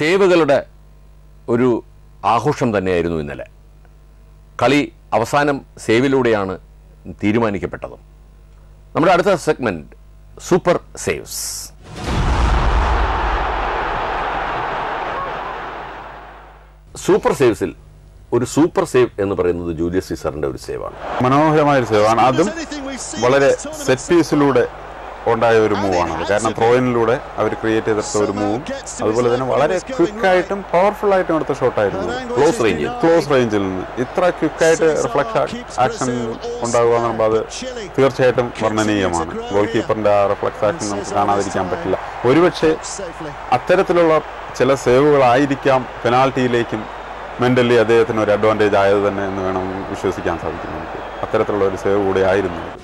സേവുകളുടെ ഒരു ആഘോഷം തന്നെയായിരുന്നു ഇന്നലെ കളി അവസാനം സേവിലൂടെയാണ് തീരുമാനിക്കപ്പെട്ടത് നമ്മുടെ അടുത്ത സെഗ്മെന്റ് സൂപ്പർ സേവ്സ് സൂപ്പർ സേവ്സിൽ ഒരു സൂപ്പർ സേവ് എന്ന് പറയുന്നത് ജൂലിയസ് സീസറിന്റെ ഒരു സേവാണ് മനോഹരമായ ഒരു സേവാണ് അതും വളരെ സെറ്റ് പീസിലൂടെ ഉണ്ടായ ഒരു മൂവാണ് അത് കാരണം ത്രോയിനിലൂടെ അവർ ക്രിയേറ്റ് ചെയ്തെടുത്ത ഒരു മൂവും അതുപോലെ തന്നെ വളരെ ക്വിക്കായിട്ടും പവർഫുൾ ആയിട്ടും എടുത്ത ഷോട്ടായിരുന്നു ക്ലോസ് റേഞ്ചിൽ ക്ലോസ് റേഞ്ചിൽ നിന്ന് ഇത്ര ക്വിക്കായിട്ട് റിഫ്ലക്ഷൻ ആക്ഷൻ ഉണ്ടാകുക എന്ന് പറയുമ്പോൾ അത് തീർച്ചയായിട്ടും വർണ്ണനീയമാണ് ഗോൾ കീപ്പറിന്റെ ആ റിഫ്ലക്സ് ആക്ഷൻ നമുക്ക് കാണാതിരിക്കാൻ പറ്റില്ല ഒരുപക്ഷെ അത്തരത്തിലുള്ള ചില സേവുകളായിരിക്കാം പെനാൽറ്റിയിലേക്കും മെന്റലി അദ്ദേഹത്തിന് ഒരു അഡ്വാൻറ്റേജ് ആയത് തന്നെ എന്ന് വേണം വിശ്വസിക്കാൻ സാധിക്കും നമുക്ക് അത്തരത്തിലുള്ള ഒരു സേവ് കൂടെ ആയിരുന്നു